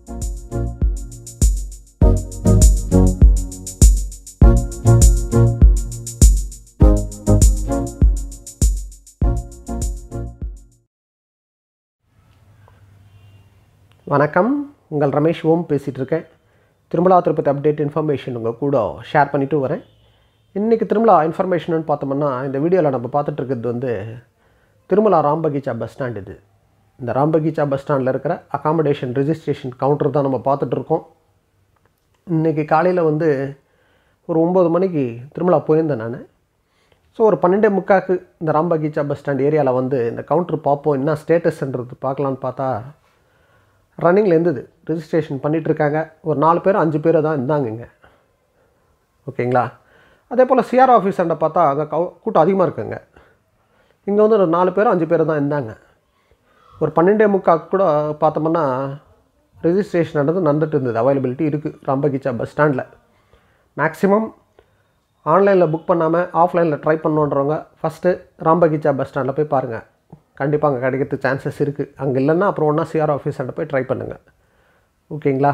வணக்கம் உங்கள் ரமேஷ் ஓம் பேசிகிட்டு இருக்கேன் திருமலா திருப்பதி அப்டேட் இன்ஃபர்மேஷன் உங்கள் கூட ஷேர் பண்ணிட்டு வரேன் இன்றைக்கி திருமலா இன்ஃபர்மேஷன் பார்த்தோம்னா இந்த வீடியோவில் நம்ம பார்த்துட்டு இருக்கிறது வந்து திருமலா ராம்பகீச்சா பஸ் ஸ்டாண்ட் இது இந்த ராம்பகீச்சா பஸ் ஸ்டாண்டில் இருக்கிற அகாமடேஷன் ரிஜிஸ்ட்ரேஷன் கவுண்டர் தான் நம்ம பார்த்துட்ருக்கோம் இன்றைக்கி காலையில் வந்து ஒரு ஒம்பது மணிக்கு திருமலா போயிருந்தேன் நான் ஸோ ஒரு பன்னெண்டே முக்காக்கு இந்த ராம்பகீச்சா பஸ் ஸ்டாண்ட் ஏரியாவில் வந்து இந்த கவுண்டர் பார்ப்போம் என்ன ஸ்டேட்டஸ்ன்றது பார்க்கலான்னு பார்த்தா ரன்னிங்கில் இருந்தது ரிஜிஸ்ட்ரேஷன் பண்ணிகிட்ருக்காங்க ஒரு நாலு பேர் அஞ்சு பேர் தான் இருந்தாங்க இங்கே ஓகேங்களா அதே போல் சிஆர் ஆஃபீஸ் அண்டை பார்த்தா அங்கே கவு கூட்டம் அதிகமாக இருக்குங்க இங்கே வந்து ஒரு நாலு பேர் அஞ்சு பேர் தான் இருந்தாங்க ஒரு பன்னெண்டே முக்காக்கு கூட பார்த்தோம்னா ரிஜிஸ்ட்ரேஷன் நடந்து நடந்துட்டு இருந்தது அவைலபிலிட்டி இருக்குது ராம்பகிச்சா பஸ் ஸ்டாண்டில் மேக்ஸிமம் ஆன்லைனில் புக் பண்ணாமல் ஆஃப்லைனில் ட்ரை பண்ணணுன்றவங்க ஃபஸ்ட்டு ராம்பகிச்சா பஸ் ஸ்டாண்டில் போய் பாருங்கள் கண்டிப்பாக அங்கே கிடைக்கிறதுக்கு சான்சஸ் இருக்குது அங்கே இல்லைன்னா அப்புறம் ஒன்றா சிஆர் ஆஃபீஸர்கிட்ட போய் ட்ரை பண்ணுங்கள் ஓகேங்களா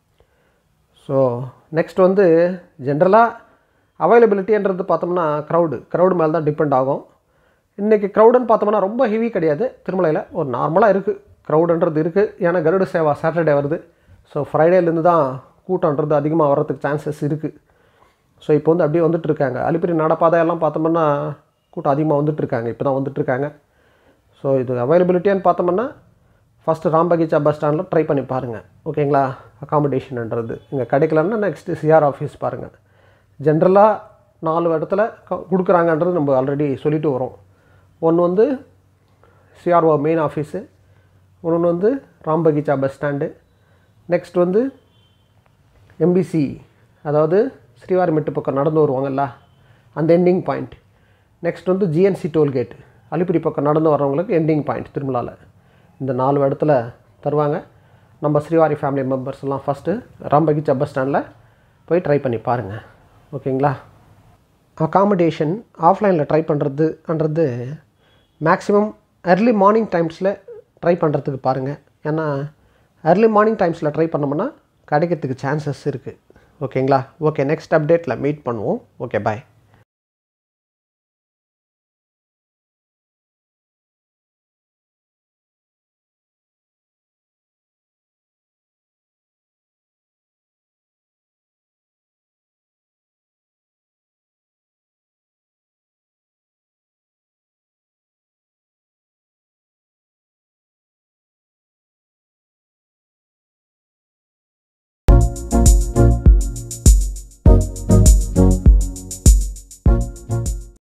ஸோ நெக்ஸ்ட் வந்து ஜென்ரலாக அவைலபிலிட்டின்றது பார்த்தோம்னா க்ரௌடு க்ரௌடு மேலே தான் டிபெண்ட் ஆகும் இன்றைக்கி க்ரௌடுன்னு பார்த்தோம்னா ரொம்ப ஹெவி கிடையாது திருமலையில் ஒரு நார்மலாக இருக்குது க்ரௌடுன்றது இருக்குது ஏன்னா கருட சேவா சாட்டர்டே வருது ஸோ ஃப்ரைடேலேருந்து தான் கூட்டம்ன்றது அதிகமாக வர்றதுக்கு சான்சஸ் இருக்குது ஸோ இப்போ வந்து அப்படியே வந்துட்டுருக்காங்க அலிப்பிரி நடப்பாதையெல்லாம் பார்த்தோம்னா கூட்டம் அதிகமாக வந்துட்டுருக்காங்க இப்போ தான் வந்துட்டுருக்காங்க ஸோ இது அவைலபிலிட்டியான்னு பார்த்தோம்னா ஃபஸ்ட்டு ராம்பகிச்சா பஸ் ஸ்டாண்டில் ட்ரை பண்ணி பாருங்கள் ஓகேங்களா அகாமடேஷன்ன்றது இங்கே கிடைக்கலன்னா நெக்ஸ்ட்டு சிஆர் ஆஃபீஸ் பாருங்கள் ஜென்ரலாக நாலு இடத்துல க- கொடுக்குறாங்கன்றது நம்ம ஆல்ரெடி சொல்லிட்டு வரோம் ஒன்று வந்து சிஆர்ஓ மெயின் ஆஃபீஸு ஒன்று வந்து ராம்பகிச்சா பஸ் ஸ்டாண்டு நெக்ஸ்ட் வந்து எம்பிசி அதாவது ஸ்ரீவாரிமெட்டு பக்கம் நடந்து வருவாங்கல்ல அந்த எண்டிங் பாயிண்ட் நெக்ஸ்ட் வந்து ஜிஎன்சி டோல்கேட் அலிப்பிரி பக்கம் நடந்து வரவங்களுக்கு எண்டிங் பாயிண்ட் திருமலாவில் இந்த நாலு இடத்துல தருவாங்க நம்ம ஸ்ரீவாரி ஃபேமிலி மெம்பர்ஸ் எல்லாம் ஃபஸ்ட்டு ராம்பகிச்சா பஸ் ஸ்டாண்டில் போய் ட்ரை பண்ணி பாருங்கள் ஓகேங்களா அகாமடேஷன் ஆஃப்லைனில் ட்ரை பண்ணுறதுன்றது மேக்ஸிமம் early மார்னிங் டைம்ஸில் ட்ரை பண்ணுறதுக்கு பாருங்கள் ஏன்னா early மார்னிங் டைம்ஸில் ட்ரை பண்ணோம்னா கிடைக்கிறதுக்கு சான்சஸ் இருக்குது ஓகேங்களா ஓகே நெக்ஸ்ட் அப்டேட்டில் மீட் பண்ணுவோம் ஓகே பாய்